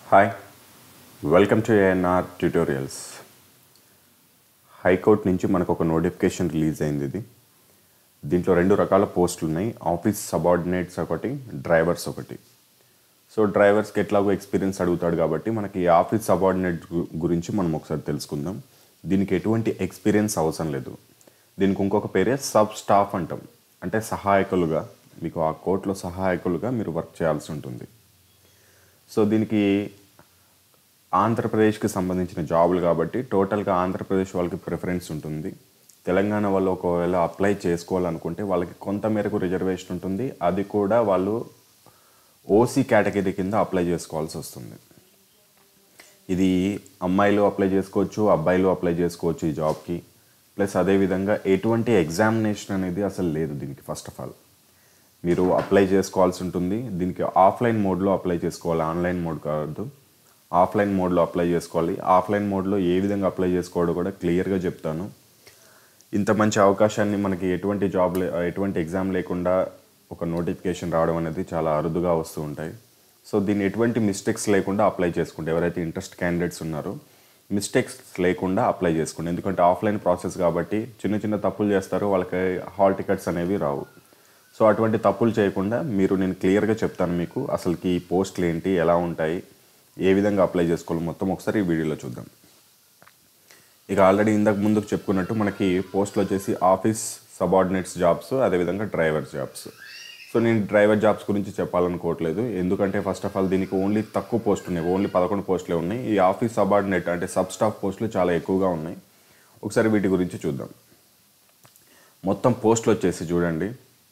hi welcome to ANR tutorials high court నుంచి మనకు ఒక నోటిఫికేషన్ రిలీజ్ అయింది ఇది దీంట్లో రెండు రకాల పోస్టులు ఉన్నాయి ఆఫీస్ సబార్డినేట్స్ ఒకటి డ్రైవర్స్ ఒకటి సో డ్రైవర్స్కి ఎట్లాగో ఎక్స్పీరియన్స్ అడుగుతాడు కాబట్టి మనకి ఈ ఆఫీస్ సబార్డినేట్ గు- గురించి మనం ఒకసారి తెలుసుకుందాం దీనికి ఎటువంటి ఎక్స్పీరియన్స్ అవసరం లేదు దీనికి ఇంకొక పేరే సబ్ స్టాఫ్ అంటాం అంటే సహాయకులుగా మీకు ఆ కోర్టులో సహాయకులుగా మీరు వర్క్ చేయాల్సి ఉంటుంది సో దీనికి ఆంధ్రప్రదేశ్కి సంబంధించిన జాబులు కాబట్టి టోటల్గా ఆంధ్రప్రదేశ్ వాళ్ళకి ప్రిఫరెన్స్ ఉంటుంది తెలంగాణ వాళ్ళు ఒకవేళ అప్లై చేసుకోవాలనుకుంటే వాళ్ళకి కొంత మేరకు రిజర్వేషన్ ఉంటుంది అది కూడా వాళ్ళు ఓసీ కేటగిరీ కింద అప్లై చేసుకోవాల్సి వస్తుంది ఇది అమ్మాయిలు అప్లై చేసుకోవచ్చు అబ్బాయిలు అప్లై చేసుకోవచ్చు ఈ జాబ్కి ప్లస్ అదేవిధంగా ఎటువంటి ఎగ్జామినేషన్ అనేది అసలు లేదు దీనికి ఫస్ట్ ఆఫ్ ఆల్ మీరు అప్లై చేసుకోవాల్సి ఉంటుంది దీనికి ఆఫ్లైన్ మోడ్లో అప్లై చేసుకోవాలి ఆన్లైన్ మోడ్ కాదు ఆఫ్లైన్ మోడ్లో అప్లై చేసుకోవాలి ఆఫ్లైన్ మోడ్లో ఏ విధంగా అప్లై చేసుకోవడం కూడా క్లియర్గా చెప్తాను ఇంత మంచి అవకాశాన్ని మనకి ఎటువంటి జాబ్ లే ఎటువంటి ఎగ్జామ్ లేకుండా ఒక నోటిఫికేషన్ రావడం అనేది చాలా అరుదుగా వస్తూ ఉంటాయి సో దీన్ని ఎటువంటి మిస్టేక్స్ లేకుండా అప్లై చేసుకుంటే ఎవరైతే ఇంట్రెస్ట్ క్యాండిడేట్స్ ఉన్నారో మిస్టేక్స్ లేకుండా అప్లై చేసుకోండి ఎందుకంటే ఆఫ్లైన్ ప్రాసెస్ కాబట్టి చిన్న చిన్న తప్పులు చేస్తారు వాళ్ళకి హాల్ టికెట్స్ అనేవి రావు సో అటువంటి తప్పులు చేయకుండా మీరు నేను క్లియర్గా చెప్తాను మీకు అసలుకి ఈ పోస్టులు ఏంటి ఎలా ఉంటాయి ఏ విధంగా అప్లై చేసుకోవాలి మొత్తం ఒకసారి ఈ వీడియోలో చూద్దాం ఇక ఆల్రెడీ ఇంతకు ముందుకు చెప్పుకున్నట్టు మనకి పోస్టులు వచ్చేసి ఆఫీస్ సబార్డినేట్స్ జాబ్స్ అదేవిధంగా డ్రైవర్ జాబ్స్ సో నేను డ్రైవర్ జాబ్స్ గురించి చెప్పాలనుకోవట్లేదు ఎందుకంటే ఫస్ట్ ఆఫ్ ఆల్ దీనికి ఓన్లీ తక్కువ పోస్టులు ఉన్నాయి ఓన్లీ పదకొండు పోస్టులే ఉన్నాయి ఈ ఆఫీస్ సబార్డినేట్ అంటే సబ్ స్టాఫ్ పోస్టులు చాలా ఎక్కువగా ఉన్నాయి ఒకసారి వీటి గురించి చూద్దాం మొత్తం పోస్టులు వచ్చేసి చూడండి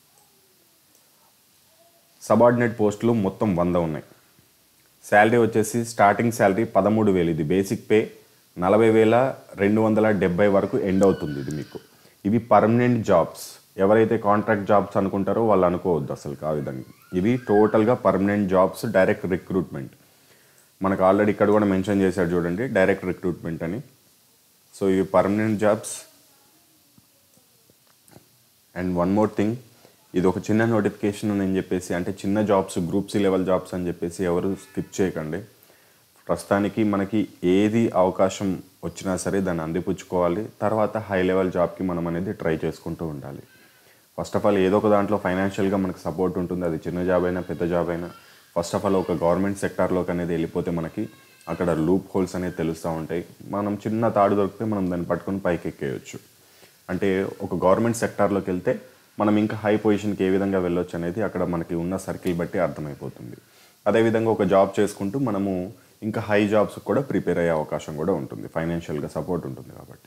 సబార్డినేట్ పోస్టులు మొత్తం వంద ఉన్నాయి శాలరీ వచ్చేసి స్టార్టింగ్ శాలరీ పదమూడు వేలు ఇది బేసిక్ పే నలభై వేల రెండు వందల డెబ్బై వరకు ఎండ్ అవుతుంది ఇది మీకు ఇవి పర్మనెంట్ జాబ్స్ ఎవరైతే కాంట్రాక్ట్ జాబ్స్ అనుకుంటారో వాళ్ళు అనుకోవద్దు అసలు ఆ విధంగా ఇవి టోటల్గా పర్మనెంట్ జాబ్స్ డైరెక్ట్ రిక్రూట్మెంట్ మనకు ఆల్రెడీ ఇక్కడ కూడా మెన్షన్ చేశాడు చూడండి డైరెక్ట్ రిక్రూట్మెంట్ అని సో ఇవి permanent jobs and one more thing ఇది ఒక చిన్న నోటిఫికేషన్ అని చెప్పేసి అంటే చిన్న jobs group C level jobs అని చెప్పేసి ఎవరు స్కిప్ చేయకండి ప్రస్తుతానికి మనకి ఏది అవకాశం వచ్చినా సరే దాన్ని అందిపుచ్చుకోవాలి తర్వాత హై లెవెల్ జాబ్కి మనం అనేది ట్రై చేసుకుంటూ ఉండాలి ఫస్ట్ ఆఫ్ ఆల్ ఏదో ఒక దాంట్లో ఫైనాన్షియల్గా మనకు సపోర్ట్ ఉంటుంది అది చిన్న జాబ్ అయినా పెద్ద జాబ్ అయినా ఫస్ట్ ఆఫ్ ఆల్ ఒక గవర్నమెంట్ సెక్టార్లోకి అనేది వెళ్ళిపోతే మనకి అక్కడ లూప్ హోల్స్ అనేది తెలుస్తూ ఉంటాయి మనం చిన్న తాడు దొరికితే మనం దాన్ని పట్టుకొని పైకి ఎక్కేయచ్చు అంటే ఒక గవర్నమెంట్ సెక్టార్లోకి వెళ్తే మనం ఇంకా హై పొజిషన్కి ఏ విధంగా వెళ్ళొచ్చు అనేది అక్కడ మనకి ఉన్న సర్కిల్ బట్టి అర్థమైపోతుంది అదేవిధంగా ఒక జాబ్ చేసుకుంటూ మనము ఇంకా హై జాబ్స్ కూడా ప్రిపేర్ అయ్యే అవకాశం కూడా ఉంటుంది ఫైనాన్షియల్గా సపోర్ట్ ఉంటుంది కాబట్టి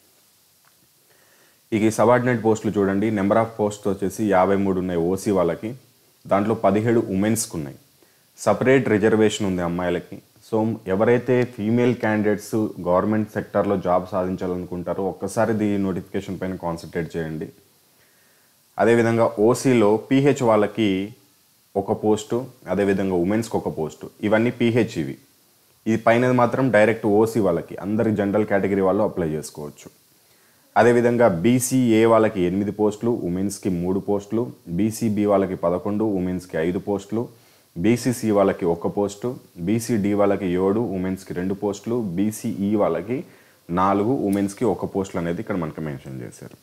ఇక ఈ సబార్డినేట్ పోస్టులు చూడండి నెంబర్ ఆఫ్ పోస్ట్ వచ్చేసి యాభై మూడు ఉన్నాయి ఓసీ వాళ్ళకి దాంట్లో పదిహేడు ఉమెన్స్కి ఉన్నాయి సపరేట్ రిజర్వేషన్ ఉంది అమ్మాయిలకి సో ఎవరైతే ఫీమేల్ క్యాండిడేట్స్ గవర్నమెంట్ సెక్టార్లో జాబ్ సాధించాలనుకుంటారో ఒక్కసారి దీ నోటిఫికేషన్ పైన కాన్సన్ట్రేట్ చేయండి అదేవిధంగా ఓసీలో పీహెచ్ వాళ్ళకి ఒక పోస్టు అదేవిధంగా ఉమెన్స్కి ఒక పోస్టు ఇవన్నీ పీహెచ్ ఇవి ఇది పైన మాత్రం డైరెక్ట్ ఓసీ వాళ్ళకి అందరి జనరల్ కేటగిరీ వాళ్ళు అప్లై చేసుకోవచ్చు అదేవిధంగా బీసీఏ వాళ్ళకి ఎనిమిది పోస్టులు ఉమెన్స్కి మూడు పోస్టులు బీసీబీ వాళ్ళకి పదకొండు ఉమెన్స్కి ఐదు పోస్టులు బీసీసీ వాళ్ళకి ఒక పోస్టు బీసీడీ వాళ్ళకి ఏడు ఉమెన్స్కి రెండు పోస్టులు బీసీఈ వాళ్ళకి నాలుగు ఉమెన్స్కి ఒక పోస్టులు అనేది ఇక్కడ మనకి మెన్షన్ చేశారు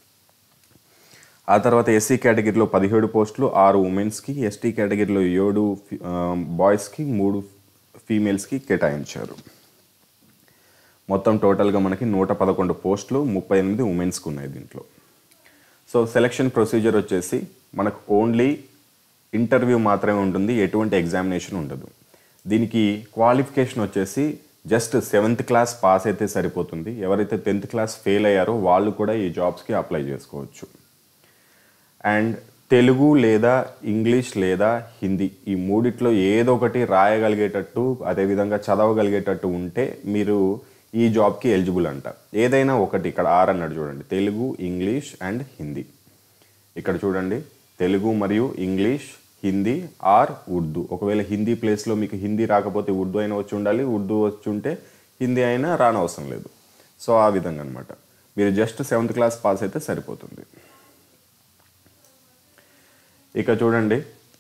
ఆ తర్వాత ఎస్సీ కేటగిరీలో పదిహేడు పోస్టులు ఆరు ఉమెన్స్కి ఎస్టీ కేటగిరీలో ఏడు ఫి- ఆ, బాయ్స్కి మూడు ఫీమేల్స్కి కేటాయించారు మొత్తం టోటల్గా మనకి నూట పదకొండు పోస్టులు ముప్పై ఎనిమిది ఉమెన్స్కి ఉన్నాయి దీంట్లో సో సెలక్షన్ ప్రొసీజర్ వచ్చేసి మనకు ఓన్లీ ఇంటర్వ్యూ మాత్రమే ఉంటుంది ఎటువంటి ఎగ్జామినేషన్ ఉండదు దీనికి క్వాలిఫికేషన్ వచ్చేసి జస్ట్ సెవెంత్ క్లాస్ పాస్ అయితే సరిపోతుంది ఎవరైతే టెన్త్ క్లాస్ ఫెయిల్ అయ్యారో వాళ్ళు కూడా ఈ జాబ్స్కి అప్లై చేసుకోవచ్చు అండ్ తెలుగు లేదా ఇంగ్లీష్ లేదా హిందీ ఈ మూడిట్లో ఏదో ఒకటి రాయగలిగేటట్టు అదేవిధంగా చదవగలిగేటట్టు ఉంటే మీరు ఈ జాబ్కి ఎలిజిబుల్ అంట ఏదైనా ఒకటి ఇక్కడ ఆర్ అన్నాడు చూడండి తెలుగు ఇంగ్లీష్ అండ్ హిందీ ఇక్కడ చూడండి తెలుగు మరియు ఇంగ్లీష్ హిందీ ఆర్ ఉర్దూ ఒకవేళ హిందీ ప్లేస్లో మీకు హిందీ రాకపోతే ఉర్దూ అయినా వచ్చి ఉండాలి ఉర్దూ వచ్చి ఉంటే హిందీ అయినా రానవసరం లేదు సో ఆ విధంగా అనమాట మీరు జస్ట్ సెవెంత్ క్లాస్ పాస్ అయితే సరిపోతుంది ఇక చూడండి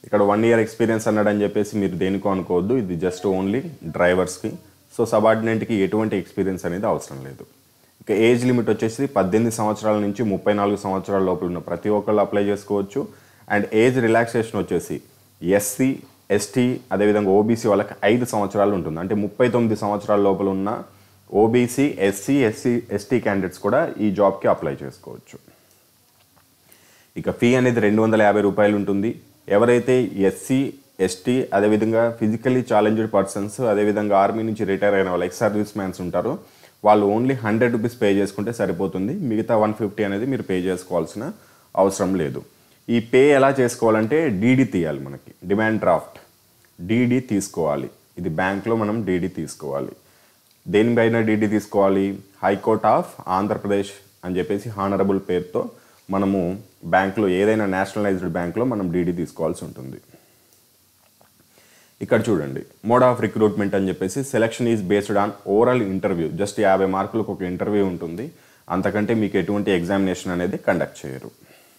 ఇక్కడ వన్ ఇయర్ ఎక్స్పీరియన్స్ అన్నాడని చెప్పేసి మీరు దేనికో అనుకోవద్దు ఇది జస్ట్ ఓన్లీ డ్రైవర్స్కి సో సబార్డినేట్కి ఎటువంటి ఎక్స్పీరియన్స్ అనేది అవసరం లేదు ఇక ఏజ్ లిమిట్ వచ్చేసి పద్దెనిమిది సంవత్సరాల నుంచి ముప్పై నాలుగు సంవత్సరాల లోపల ఉన్న ప్రతి ఒక్కళ్ళు అప్లై చేసుకోవచ్చు అండ్ ఏజ్ రిలాక్సేషన్ వచ్చేసి ఎస్సీ ఎస్టీ అదేవిధంగా ఓబీసీ వాళ్ళకి ఐదు సంవత్సరాలు ఉంటుంది అంటే ముప్పై తొమ్మిది సంవత్సరాల లోపల ఉన్న OBC SC SC ST candidates కూడా ఈ జాబ్కి అప్లై చేసుకోవచ్చు ఇక ఫీ అనేది రెండు వందల యాభై రూపాయలు ఉంటుంది ఎవరైతే ఎస్సీ ఎస్టీ అదేవిధంగా ఫిజికల్లీ ఛాలెంజ్డ్ పర్సన్స్ అదేవిధంగా ఆర్మీ నుంచి రిటైర్ అయిన వాళ్ళు ఎక్స్ సర్వీస్ మ్యాన్స్ ఉంటారు వాళ్ళు ఓన్లీ హండ్రెడ్ రూపీస్ పే చేసుకుంటే సరిపోతుంది మిగతా వన్ ఫిఫ్టీ అనేది మీరు పే చేసుకోవాల్సిన అవసరం లేదు ఈ పే ఎలా చేసుకోవాలంటే డీడీ తీయాలి మనకి డిమాండ్ డ్రాఫ్ట్ డీడీ తీసుకోవాలి ఇది బ్యాంక్లో మనం డీడీ తీసుకోవాలి దేనిపైన డీడీ తీసుకోవాలి హైకోర్ట్ ఆఫ్ ఆంధ్రప్రదేశ్ అని చెప్పేసి హానరబుల్ పేరుతో మనము బ్యాంకులో ఏదైనా నేషనలైజ్డ్ బ్యాంకులో మనం డీడీ తీసుకోవాల్సి ఉంటుంది ఇక్కడ చూడండి మోడ్ ఆఫ్ రిక్రూట్మెంట్ అని చెప్పేసి selection is based on overall interview just యాభై మార్కులకు ఒక ఇంటర్వ్యూ ఉంటుంది అంతకంటే మీకు ఎటువంటి ఎగ్జామినేషన్ అనేది కండక్ట్ చేయరు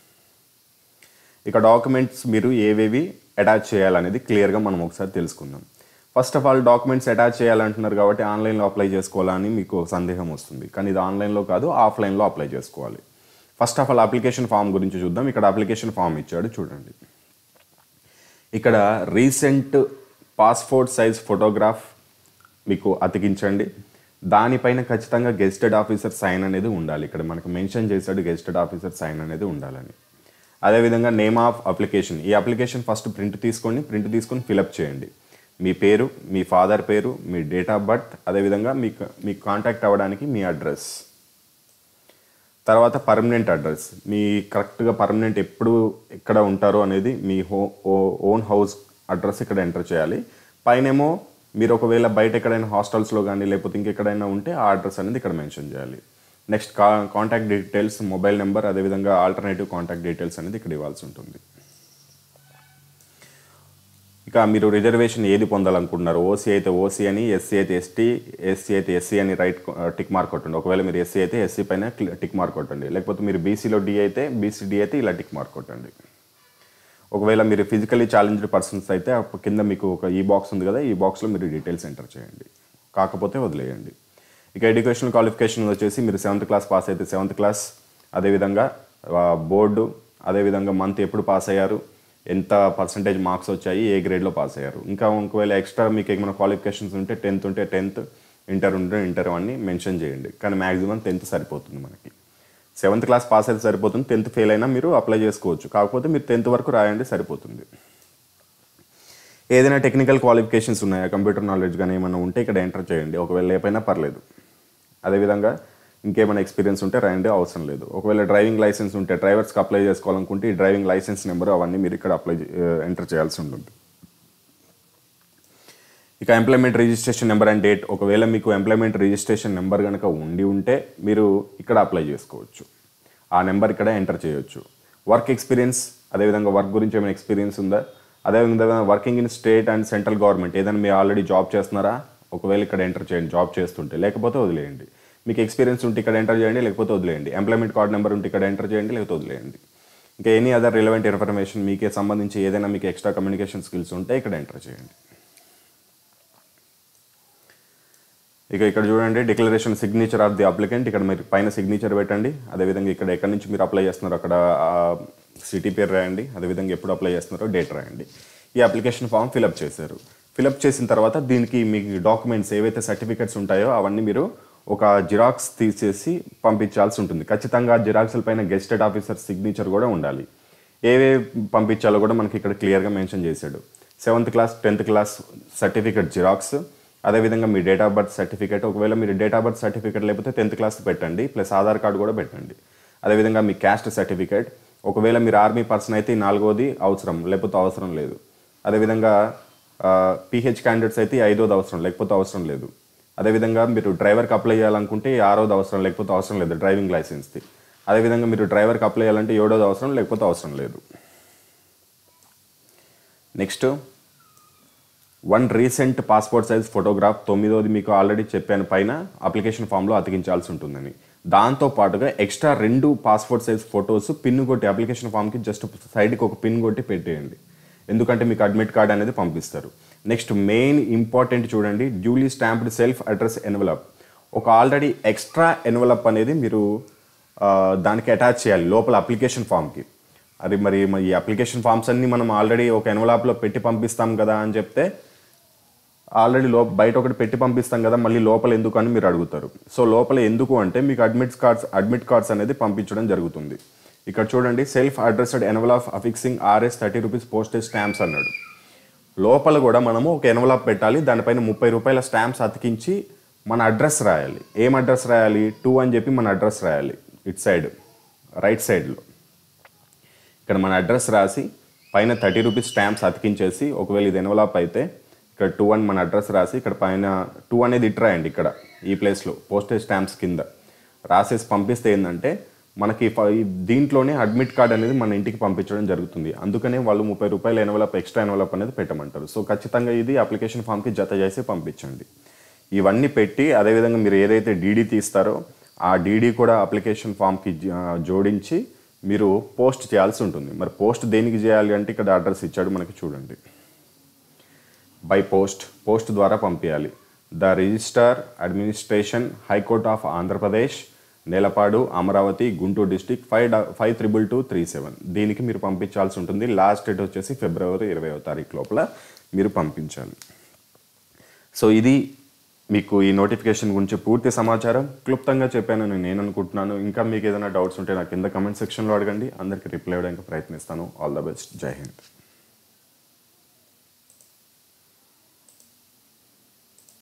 ఇక డాక్యుమెంట్స్ మీరు ఏవేవి అటాచ్ చేయాలనేది క్లియర్గా మనం ఒకసారి తెలుసుకుందాం first of all documents attach చేయాలంటున్నారు కాబట్టి ఆన్లైన్లో అప్లై చేసుకోవాలని మీకు సందేహం వస్తుంది కానీ ఇది ఆన్లైన్లో కాదు ఆఫ్లైన్లో అప్లై చేసుకోవాలి first of all application form గురించి చూద్దాం ఇక్కడ అప్లికేషన్ ఫామ్ ఇచ్చాడు చూడండి ఇక్కడ రీసెంట్ పాస్పోర్ట్ సైజ్ ఫోటోగ్రాఫ్ మీకు అతికించండి దానిపైన ఖచ్చితంగా గెస్టెడ్ ఆఫీసర్ సైన్ అనేది ఉండాలి ఇక్కడ మనకు మెన్షన్ చేశాడు గెస్టెడ్ ఆఫీసర్ సైన్ అనేది ఉండాలని అదేవిధంగా నేమ్ ఆఫ్ అప్లికేషన్ ఈ అప్లికేషన్ ఫస్ట్ ప్రింట్ తీసుకోండి ప్రింట్ తీసుకొని ఫిలప్ చేయండి మీ పేరు మీ ఫాదర్ పేరు మీ డేట్ ఆఫ్ బర్త్ అదేవిధంగా మీకు మీకు కాంటాక్ట్ అవ్వడానికి మీ అడ్రస్ తర్వాత పర్మనెంట్ అడ్రస్ మీ కరెక్ట్గా పర్మనెంట్ ఎప్పుడు ఎక్కడ ఉంటారో అనేది మీ హో ఓన్ హౌస్ అడ్రస్ ఇక్కడ ఎంటర్ చేయాలి పైనేమో మీరు ఒకవేళ బయట ఎక్కడైనా హాస్టల్స్లో కానీ లేకపోతే ఇంకెక్కడైనా ఉంటే ఆ అడ్రస్ అనేది ఇక్కడ మెన్షన్ చేయాలి నెక్స్ట్ కా కాంటాక్ట్ డీటెయిల్స్ మొబైల్ నెంబర్ అదేవిధంగా ఆల్టర్నేటివ్ కాంటాక్ట్ డీటెయిల్స్ అనేది ఇక్కడ ఇవ్వాల్సి ఉంటుంది ఇక మీరు రిజర్వేషన్ ఏది పొందాలనుకుంటున్నారు ఓసీ అయితే ఓసీ అని ఎస్సీ అయితే ఎస్టీ ఎస్సీ అయితే ఎస్సీ అని రైట్ టిక్ మార్క్ కొట్టండి ఒకవేళ మీరు ఎస్సీ అయితే ఎస్సీ పైన టిక్ మార్క్ కొట్టండి లేకపోతే మీరు బీసీలో డి అయితే బీసీ డి అయితే ఇలా టిక్ మార్క్ కొట్టండి ఒకవేళ మీరు ఫిజికలీ ఛాలెంజ్డ్ పర్సన్స్ అయితే అప్పుడు కింద మీకు ఒక ఈ బాక్స్ ఉంది కదా ఈ బాక్స్లో మీరు డీటెయిల్స్ ఎంటర్ చేయండి కాకపోతే వదిలేయండి ఇక ఎడ్యుకేషనల్ క్వాలిఫికేషన్ వచ్చేసి మీరు సెవెంత్ క్లాస్ పాస్ అయితే సెవెంత్ క్లాస్ అదేవిధంగా బోర్డు అదేవిధంగా మంత్ ఎప్పుడు పాస్ అయ్యారు ఎంత పర్సంటేజ్ మార్క్స్ వచ్చాయి ఏ గ్రేడ్లో పాస్ అయ్యారు ఇంకా ఒకవేళ ఎక్స్ట్రా మీకు ఏమైనా క్వాలిఫికేషన్స్ ఉంటే టెన్త్ ఉంటే టెన్త్ ఇంటర్ ఉంటే ఇంటర్ అన్ని మెన్షన్ చేయండి కానీ మ్యాక్సిమం టెన్త్ సరిపోతుంది మనకి సెవెంత్ క్లాస్ పాస్ అయితే సరిపోతుంది టెన్త్ ఫెయిల్ అయినా మీరు అప్లై చేసుకోవచ్చు కాకపోతే మీరు టెన్త్ వరకు రాయండి సరిపోతుంది ఏదైనా టెక్నికల్ క్వాలిఫికేషన్స్ ఉన్నాయా కంప్యూటర్ నాలెడ్జ్ కానీ ఏమైనా ఉంటే ఇక్కడ ఎంటర్ చేయండి ఒకవేళ లేపైనా పర్లేదు అదేవిధంగా ఇంకేమైనా ఎక్స్పీరియన్స్ ఉంటే రాయండి అవసరం లేదు ఒకవేళ డ్రైవింగ్ లైసెన్స్ ఉంటే డ్రైవర్స్కి అప్లై చేసుకోవాలనుకుంటే ఈ డ్రైవింగ్ లైసెన్స్ నెంబర్ అవన్నీ మీరు ఇక్కడ అప్లై ఎంటర్ చేయాల్సి ఉంటుంది ఇక employment registration number and date ఒకవేళ మీకు ఎంప్లాయ్మెంట్ రిజిస్ట్రేషన్ నెంబర్ కనుక ఉండి ఉంటే మీరు ఇక్కడ అప్లై చేసుకోవచ్చు ఆ నెంబర్ ఇక్కడ ఎంటర్ చేయొచ్చు వర్క్ ఎక్స్పీరియన్స్ అదేవిధంగా వర్క్ గురించి ఏమైనా ఎక్స్పీరియన్స్ ఉందా అదేవిధంగా working in state and central government ఏదైనా మీరు ఆల్రెడీ జాబ్ చేస్తున్నారా ఒకవేళ ఇక్కడ ఎంటర్ చేయండి జాబ్ చేస్తుంటే లేకపోతే వదిలేయండి మీకు ఎక్స్పీరియన్స్ ఉంటే ఇక్కడ ఎంటర్ చేయండి లేకపోతే వదిలేయండి ఎంప్లాయ్మెంట్ కార్డ్ నెంబర్ ఉంటే ఇక్కడ ఎంటర్ చేయండి లేకపోతే వదిలేయండి ఇంకా ఎనీ అదర్ రిలవెంట్ ఇన్ఫర్మేషన్ మీకే సంబంధించి ఏదైనా మీకు ఎక్స్ట్రా కమ్యూనికేషన్ స్కిల్స్ ఉంటే ఇక్కడ ఎంటర్ చేయండి ఇక ఇక్కడ చూడండి declaration signature of the applicant ఇక్కడ మీరు పైన సిగ్నేచర్ పెట్టండి అదేవిధంగా ఇక్కడ ఎక్కడి నుంచి మీరు అప్లై చేస్తున్నారో అక్కడ సిటీ పేరు రాయండి అదేవిధంగా ఎప్పుడు అప్లై చేస్తున్నారో డేట్ రాయండి ఈ అప్లికేషన్ ఫామ్ ఫిలప్ చేశారు ఫిలప్ చేసిన తర్వాత దీనికి మీకు డాక్యుమెంట్స్ ఏవైతే సర్టిఫికెట్స్ ఉంటాయో అవన్నీ మీరు ఒక జిరాక్స్ తీసేసి పంపించాల్సి ఉంటుంది ఖచ్చితంగా జిరాక్స్ల పైన గెస్టెడ్ ఆఫీసర్ సిగ్నేచర్ కూడా ఉండాలి ఏవే పంపించాలో కూడా మనకి ఇక్కడ క్లియర్గా మెన్షన్ చేశాడు seventh class tenth class certificate xerox అదేవిధంగా మీ డేట్ ఆఫ్ బర్త్ సర్టిఫికేట్ ఒకవేళ మీరు డేట్ ఆఫ్ బర్త్ సర్టిఫికేట్ లేకపోతే టెన్త్ క్లాస్ పెట్టండి ప్లస్ ఆధార్ కార్డు కూడా పెట్టండి అదేవిధంగా మీ క్యాస్ట్ సర్టిఫికేట్ ఒకవేళ మీరు ఆర్మీ పర్సన్ అయితే ఈ నాలుగోది అవసరం లేకపోతే అవసరం లేదు అదేవిధంగా పీహెచ్ క్యాండిడేట్స్ అయితే ఈ ఐదోది అవసరం లేకపోతే అవసరం లేదు అదేవిధంగా మీరు డ్రైవర్కి అప్లై చేయాలనుకుంటే ఈ ఆరోది అవసరం లేకపోతే అవసరం లేదు డ్రైవింగ్ లైసెన్స్ది అదేవిధంగా మీరు డ్రైవర్కి అప్లై చేయాలంటే ఏడోది అవసరం లేకపోతే అవసరం లేదు next one recent passport size photograph తొమ్మిదోది మీకు ఆల్రెడీ చెప్పాను పైన అప్లికేషన్ ఫామ్లో అతికించాల్సి ఉంటుందని దాంతో పాటుగా ఎక్స్ట్రా రెండు పాస్పోర్ట్ సైజ్ ఫొటోస్ పిన్ కొట్టి అప్లికేషన్ ఫామ్కి జస్ట్ సైడ్కి ఒక పిన్ కొట్టి పెట్టేయండి ఎందుకంటే మీకు అడ్మిట్ కార్డ్ అనేది పంపిస్తారు నెక్స్ట్ మెయిన్ ఇంపార్టెంట్ చూడండి duly stamped self address envelope ఒక ఆల్రెడీ ఎక్స్ట్రా ఎన్వలప్ అనేది మీరు ఆ, దానికి అటాచ్ చేయాలి లోపల అప్లికేషన్ ఫామ్కి అది మరి మరి ఈ అప్లికేషన్ ఫామ్స్ అన్ని మనం ఆల్రెడీ ఒక ఎన్వలాప్లో పెట్టి పంపిస్తాం కదా అని చెప్తే ఆల్రెడీ లో బయట ఒకటి పెట్టి పంపిస్తాం కదా మళ్ళీ లోపల ఎందుకు అని మీరు అడుగుతారు సో లోపల ఎందుకు అంటే మీకు అడ్మిట్ కార్డ్స్ అడ్మిట్ కార్డ్స్ అనేది పంపించడం జరుగుతుంది ఇక్కడ చూడండి self addressed envelope affixing RS thirty rupees postage stamps అన్నాడు లోపల కూడా మనము ఒక ఎన్వలాప్ పెట్టాలి దానిపైన ముప్పై రూపాయల స్టాంప్స్ అతికించి మన అడ్రస్ రాయాలి ఏం అడ్రస్ రాయాలి టూ అని చెప్పి మన అడ్రస్ రాయాలి ఇట్ సైడ్ రైట్ సైడ్లో ఇక్కడ మన అడ్రస్ రాసి పైన థర్టీ రూపీస్ స్టాంప్స్ అతికించేసి ఒకవేళ ఇది ఎన్వలాప్ అయితే ఇక్కడ టూ అని మన అడ్రస్ రాసి ఇక్కడ పైన టూ అనేది ఇట్ రాయండి ఇక్కడ ఈ ప్లేస్లో పోస్టేజ్ స్టాంప్స్ కింద రాసేసి పంపిస్తే ఏంటంటే మనకి ఫ- ఈ దీంట్లోనే అడ్మిట్ కార్డ్ అనేది మన ఇంటికి పంపించడం జరుగుతుంది అందుకనే వాళ్ళు ముప్పై రూపాయల ఎన్వలప్ ఎక్స్ట్రా ఎన్వలప్ అనేది పెట్టమంటారు సో ఖచ్చితంగా ఇది అప్లికేషన్ ఫామ్కి జత చేసి పంపించండి ఇవన్నీ పెట్టి అదేవిధంగా మీరు ఏదైతే డీడీ తీస్తారో ఆ డీడీ కూడా అప్లికేషన్ ఫామ్కి జ- జోడించి మీరు పోస్ట్ చేయాల్సి ఉంటుంది మరి పోస్ట్ దేనికి చేయాలి అంటే ఇక్కడ అడ్రస్ ఇచ్చాడు మనకి చూడండి బై పోస్ట్ పోస్ట్ ద్వారా పంపించాలి the registrar administration high court of Andhra Pradesh Nelapadu Amaravati Guntur district five five triple two three seven దీనికి మీరు పంపించాల్సి ఉంటుంది లాస్ట్ డేట్ వచ్చేసి ఫిబ్రవరి ఇరవైవ తారీఖు లోపల మీరు పంపించాలి సో ఇది మీకు ఈ నోటిఫికేషన్ గురించి పూర్తి సమాచారం క్లుప్తంగా చెప్పానని నేను అనుకుంటున్నాను ఇంకా మీకు ఏదైనా డౌట్స్ ఉంటే నాకు కింద కమెంట్ సెక్షన్లో అడగండి అందరికీ రిప్లై ఇవ్వడానికి ప్రయత్నిస్తాను ఆల్ ద బెస్ట్ జై హింద్